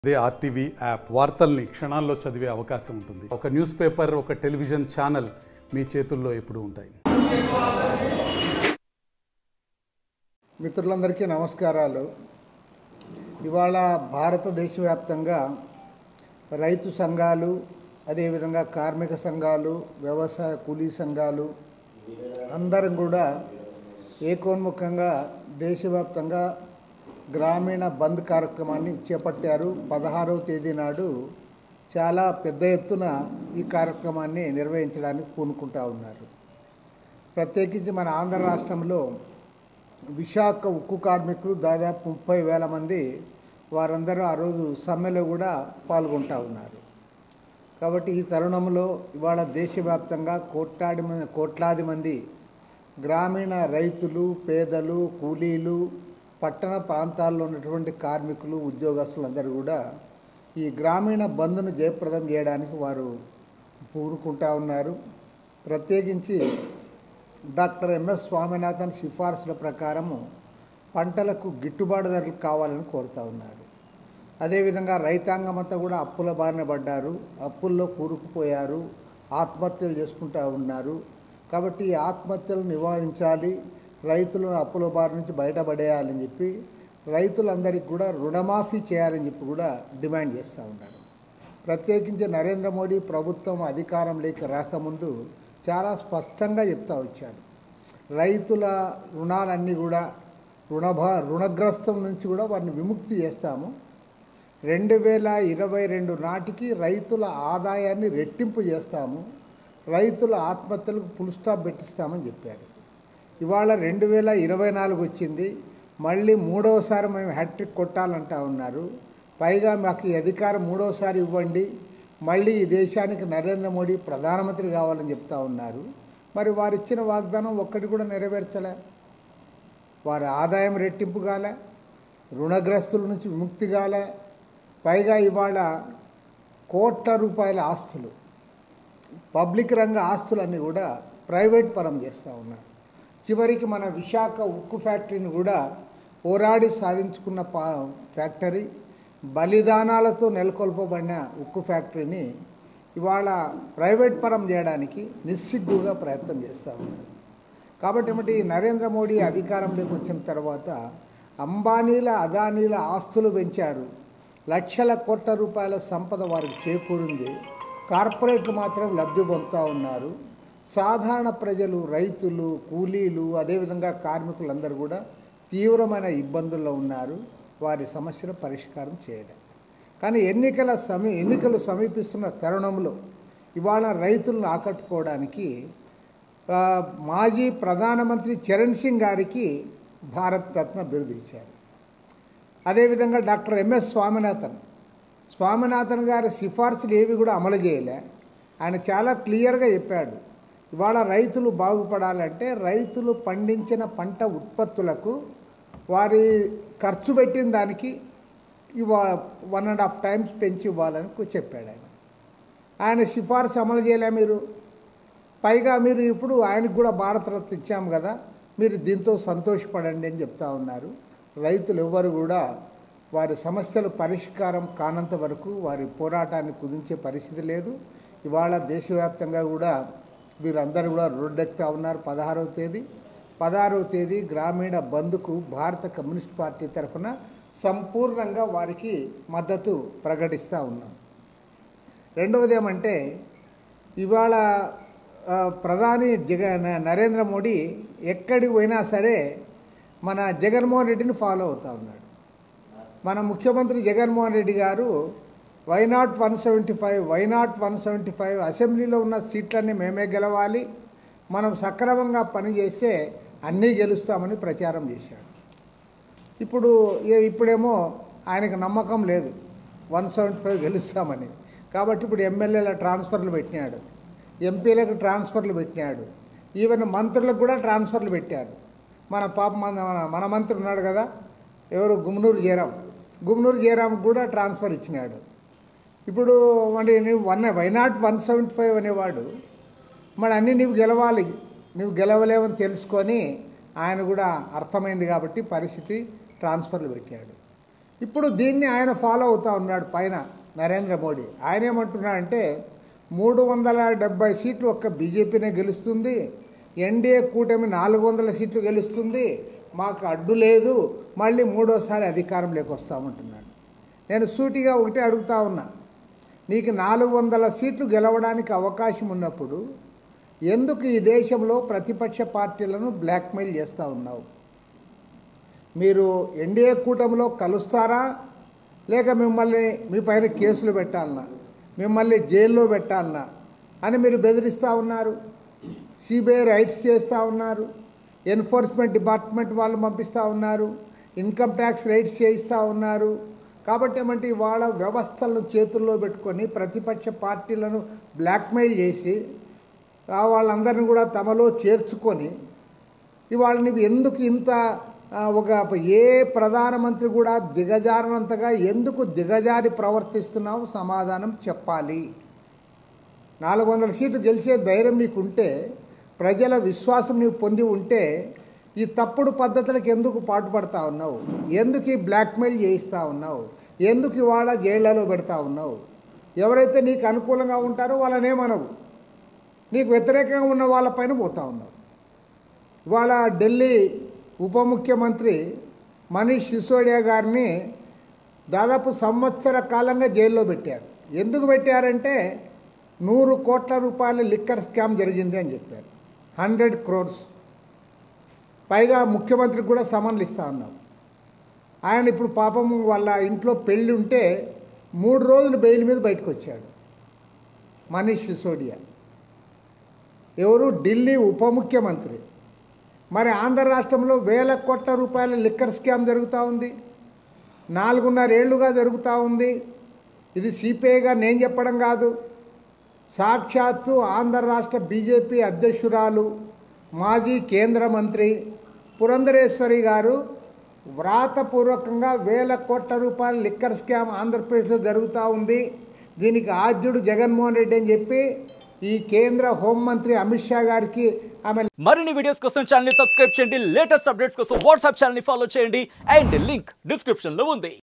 అదే RTV app వార్తల్ని క్షణాల్లో చదివే అవకాశం ఉంటుంది ఒక న్యూస్ పేపర్ ఒక టెలివిజన్ ఛానల్ మీ చేతుల్లో ఎప్పుడూ ఉంటాయి మిత్రులందరికీ నమస్కారాలు ఇవాళ భారతదేశ వ్యాప్తంగా రైతు సంఘాలు అదేవిధంగా కార్మిక సంఘాలు వ్యవసాయ కూలీ సంఘాలు అందరం కూడా ఏకోన్ముఖంగా దేశవ్యాప్తంగా గ్రామీణ బంద్ కార్యక్రమాన్ని చేపట్టారు పదహారవ తేదీ నాడు చాలా పెద్ద ఎత్తున ఈ కార్యక్రమాన్ని నిర్వహించడానికి పూనుకుంటా ఉన్నారు ప్రత్యేకించి మన ఆంధ్ర రాష్ట్రంలో విశాఖ ఉక్కు కార్మికులు దాదాపు ముప్పై వేల మంది వారందరూ ఆ రోజు సమ్మెలో కూడా పాల్గొంటా ఉన్నారు కాబట్టి ఈ తరుణంలో ఇవాళ దేశవ్యాప్తంగా కోట్లాది మంది కోట్లాది మంది గ్రామీణ రైతులు పేదలు కూలీలు పట్టణ ప్రాంతాల్లో ఉన్నటువంటి కార్మికులు ఉద్యోగస్తులందరూ కూడా ఈ గ్రామీణ బంద్ను జయప్రదం చేయడానికి వారు పూనుకుంటా ఉన్నారు ప్రత్యేకించి డాక్టర్ ఎంఎస్ స్వామినాథన్ సిఫార్సుల ప్రకారము పంటలకు గిట్టుబాటు ధరలు కావాలని కోరుతా ఉన్నారు అదేవిధంగా రైతాంగం అంతా కూడా అప్పుల బారిన పడ్డారు అప్పుల్లో కూరుకుపోయారు ఆత్మహత్యలు చేసుకుంటా ఉన్నారు కాబట్టి ఈ ఆత్మహత్యలు నివారించాలి రైతులను అప్పుల బారి నుంచి బయటపడేయాలని చెప్పి రైతులందరికీ కూడా రుణమాఫీ చేయాలని చెప్పి కూడా డిమాండ్ చేస్తూ ఉన్నారు ప్రత్యేకించి నరేంద్ర మోడీ ప్రభుత్వం అధికారంలోకి రాకముందు చాలా స్పష్టంగా చెప్తా వచ్చాడు రైతుల రుణాలన్నీ కూడా రుణభా రుణగ్రస్తం నుంచి కూడా వారిని విముక్తి చేస్తాము రెండు వేల ఇరవై రెండు నాటికి రైతుల ఆదాయాన్ని రెట్టింపు చేస్తాము రైతుల ఆత్మహత్యలకు ఫుల్ స్టాప్ పెట్టిస్తామని చెప్పారు ఇవాళ రెండు వేల ఇరవై నాలుగు వచ్చింది మళ్ళీ మూడవసారి మేము హ్యాట్రిక్ కొట్టాలంటా ఉన్నారు పైగా మాకు ఈ అధికారం మూడవసారి ఇవ్వండి మళ్ళీ ఈ దేశానికి నరేంద్ర మోడీ ప్రధానమంత్రి కావాలని చెప్తా ఉన్నారు మరి వారు ఇచ్చిన వాగ్దానం ఒక్కటి కూడా నెరవేర్చలే వారి ఆదాయం రెట్టింపు కాలే రుణగ్రస్తుల నుంచి విముక్తి కాలే పైగా ఇవాళ కోట్ల రూపాయల ఆస్తులు పబ్లిక్ రంగ ఆస్తులన్నీ కూడా ప్రైవేట్ పరం చేస్తూ ఉన్నారు చివరికి మన విశాఖ ఉక్కు ఫ్యాక్టరీని కూడా పోరాడి సాధించుకున్న పా ఫ్యాక్టరీ బలిదానాలతో నెలకొల్పబడిన ఉక్కు ఫ్యాక్టరీని ఇవాళ ప్రైవేట్ పరం చేయడానికి నిస్సిగ్గుగా ప్రయత్నం చేస్తూ ఉన్నారు కాబట్టి ఏమిటి నరేంద్ర మోడీ అధికారంలోకి వచ్చిన తర్వాత అంబానీల అదానీల ఆస్తులు పెంచారు లక్షల కోట్ల రూపాయల సంపద వారికి చేకూరింది కార్పొరేట్లు మాత్రం లబ్ధి పొందుతూ ఉన్నారు సాధారణ ప్రజలు రైతులు కూలీలు అదేవిధంగా కార్మికులందరూ కూడా తీవ్రమైన ఇబ్బందుల్లో ఉన్నారు వారి సమస్యల పరిష్కారం చేయడం కానీ ఎన్నికల సమీ ఎన్నికలు సమీపిస్తున్న తరుణంలో ఇవాళ రైతులను ఆకట్టుకోవడానికి ఆ, మాజీ ప్రధానమంత్రి చరణ్ సింగ్ గారికి భారత్ రత్న బిరుదు ఇచ్చారు అదేవిధంగా డాక్టర్ ఎంఎస్ స్వామినాథన్ స్వామినాథన్ గారి సిఫార్సులు ఏవి కూడా అమలు చేయలే ఆయన చాలా క్లియర్గా చెప్పాడు ఇవాళ రైతులు బాగుపడాలంటే రైతులు పండించిన పంట ఉత్పత్తులకు వారి ఖర్చు పెట్టిన దానికి ఇవా వన్ అండ్ హాఫ్ టైమ్స్ పెంచి ఇవ్వాలని చెప్పాడు ఆయన ఆయన సిఫార్సు అమలు చేయలే మీరు పైగా మీరు ఇప్పుడు ఆయనకు కూడా భారతరత్న ఇచ్చాము కదా మీరు దీంతో సంతోషపడండి అని చెప్తా ఉన్నారు రైతులు ఎవ్వరు కూడా వారి సమస్యలు పరిష్కారం కానంత వరకు వారి పోరాటాన్ని కుదించే పరిస్థితి లేదు ఇవాళ దేశవ్యాప్తంగా కూడా వీరందరూ కూడా రోడ్డెక్కుతా ఉన్నారు పదహారవ తేదీ పదహారవ తేదీ గ్రామీణ బంద్కు భారత కమ్యూనిస్ట్ పార్టీ తరఫున సంపూర్ణంగా వారికి మద్దతు ప్రకటిస్తూ ఉన్నాం రెండవది ఏమంటే ఇవాళ ఆ, ప్రధాని జగ న- నరేంద్ర మోడీ ఎక్కడికి పోయినా సరే మన జగన్మోహన్ రెడ్డిని ఫాలో అవుతా ఉన్నాడు మన ముఖ్యమంత్రి జగన్మోహన్ రెడ్డి గారు why not one seventy five why not one seventy five అసెంబ్లీలో ఉన్న సీట్లన్నీ మేమే గెలవాలి మనం సక్రమంగా పనిచేస్తే అన్నీ గెలుస్తామని ప్రచారం చేశాడు ఇప్పుడు ఏ- ఇప్పుడేమో ఆయనకు నమ్మకం లేదు వన్ సెవెంటీ ఫైవ్ గెలుస్తామని కాబట్టి ఇప్పుడు ఎమ్మెల్యేల ట్రాన్స్ఫర్లు పెట్టినాడు ఎంపీలకు ట్రాన్స్ఫర్లు పెట్టినాడు ఈవెన్ మంత్రులకు కూడా ట్రాన్స్ఫర్లు పెట్టాడు మన పాప మన మన- మన మంత్రి ఉన్నాడు కదా ఎవరు గుమ్నూరు జయరాం గుమ్నూరు జయరాం కూడా ట్రాన్స్ఫర్ ఇచ్చినాడు ఇప్పుడు మరి నువ్వు one why not one seventy five అనేవాడు మరి అన్నీ నీవు గెలవాలి నువ్వు గెలవలేవని తెలుసుకొని ఆయన కూడా అర్థమైంది కాబట్టి పరిస్థితి ట్రాన్స్ఫర్లు పెట్టాడు ఇప్పుడు దీన్ని ఆయన ఫాలో అవుతా ఉన్నాడు పైన నరేంద్ర మోడీ ఆయన ఏమంటున్నాడంటే మూడు వందల డెబ్బై సీట్లు ఒక్క బీజేపీనే గెలుస్తుంది ఎన్డీఏ కూటమి నాలుగు వందల సీట్లు గెలుస్తుంది మాకు అడ్డు లేదు మళ్ళీ మూడోసారి అధికారంలోకి వస్తామంటున్నాడు నేను సూటిగా ఒకటే అడుగుతా ఉన్నా నీకు నాలుగు వందల సీట్లు గెలవడానికి అవకాశం ఉన్నప్పుడు ఎందుకు ఈ దేశంలో ప్రతిపక్ష పార్టీలను బ్లాక్మెయిల్ చేస్తూ ఉన్నావు మీరు ఎన్డీఏ కూటమిలో కలుస్తారా లేక మిమ్మల్ని మీ పైన కేసులు పెట్టాలనా మిమ్మల్ని జైల్లో పెట్టాలనా అని మీరు బెదిరిస్తూ ఉన్నారు సిబిఐ రైట్స్ చేస్తూ ఉన్నారు ఎన్ఫోర్స్మెంట్ డిపార్ట్మెంట్ వాళ్ళు పంపిస్తూ ఉన్నారు ఇన్కమ్ ట్యాక్స్ రైట్స్ చేయిస్తూ ఉన్నారు కాబట్టి ఏమంటే ఇవాళ వ్యవస్థలను చేతుల్లో పెట్టుకొని ప్రతిపక్ష పార్టీలను బ్లాక్మెయిల్ చేసి ఆ వాళ్ళందరినీ కూడా తమలో చేర్చుకొని ఇవాళ నువ్వు ఎందుకు ఇంత ఆ, ఒక ఏ ప్రధానమంత్రి కూడా దిగజారినంతగా ఎందుకు దిగజారి ప్రవర్తిస్తున్నావు సమాధానం చెప్పాలి నాలుగు వందల సీట్లు గెలిచే ధైర్యం నీకుంటే ప్రజల విశ్వాసం నీవు పొంది ఉంటే ఈ తప్పుడు పద్ధతులకు ఎందుకు పాటుపడతా ఉన్నావు ఎందుకు ఈ బ్లాక్మెయిల్ చేయిస్తూ ఉన్నావు ఎందుకు ఇవాళ జైళ్లలో పెడతా ఉన్నావు ఎవరైతే నీకు అనుకూలంగా ఉంటారో వాళ్ళనేమనవు నీకు వ్యతిరేకంగా ఉన్న వాళ్ళపైన పోతా ఉన్నావు ఇవాళ ఢిల్లీ ఉప ముఖ్యమంత్రి మనీష్ సిసోడియా గారిని దాదాపు సంవత్సర కాలంగా జైల్లో పెట్టారు ఎందుకు పెట్టారంటే నూరు కోట్ల రూపాయల లిక్కర్ స్కామ్ జరిగింది అని చెప్పారు హండ్రెడ్ క్రోర్స్ పైగా ముఖ్యమంత్రికి కూడా సమన్లు ఇస్తా ఉన్నాం ఆయన ఇప్పుడు పాపం వాళ్ళ ఇంట్లో పెళ్ళి ఉంటే మూడు రోజులు బెయిల్ మీద బయటకు వచ్చాడు మనీష్ సిసోడియా ఎవరు ఢిల్లీ ఉప ముఖ్యమంత్రి మరి ఆంధ్ర రాష్ట్రంలో వేల కోట్ల రూపాయల లిక్కర్ స్కామ్ జరుగుతూ ఉంది నాలుగున్నర ఏళ్లుగా జరుగుతూ ఉంది ఇది సిపిఐగా నేను చెప్పడం కాదు సాక్షాత్తు ఆంధ్ర రాష్ట్ర బీజేపీ అధ్యక్షురాలు మాజీ కేంద్ర మంత్రి పురంధరేశ్వరి గారు వ్రాతపూర్వకంగా వేల కోట్ల రూపాయల లిక్కర్ స్కామ్ ఆంధ్రప్రదేశ్లో జరుగుతూ ఉంది దీనికి ఆద్యుడు జగన్మోహన్ రెడ్డి అని చెప్పి ఈ కేంద్ర హోంమంత్రి అమిత్ షా గారికి ఆమె మరిన్ని వీడియోస్ కోసం ఛానల్ ని సబ్స్క్రైబ్ చేయండి లేటెస్ట్ అప్డేట్స్ కోసం వాట్సాప్ ఛానల్ ని ఫాలో చేయండి అండ్ లింక్ డిస్క్రిప్షన్ లో ఉంది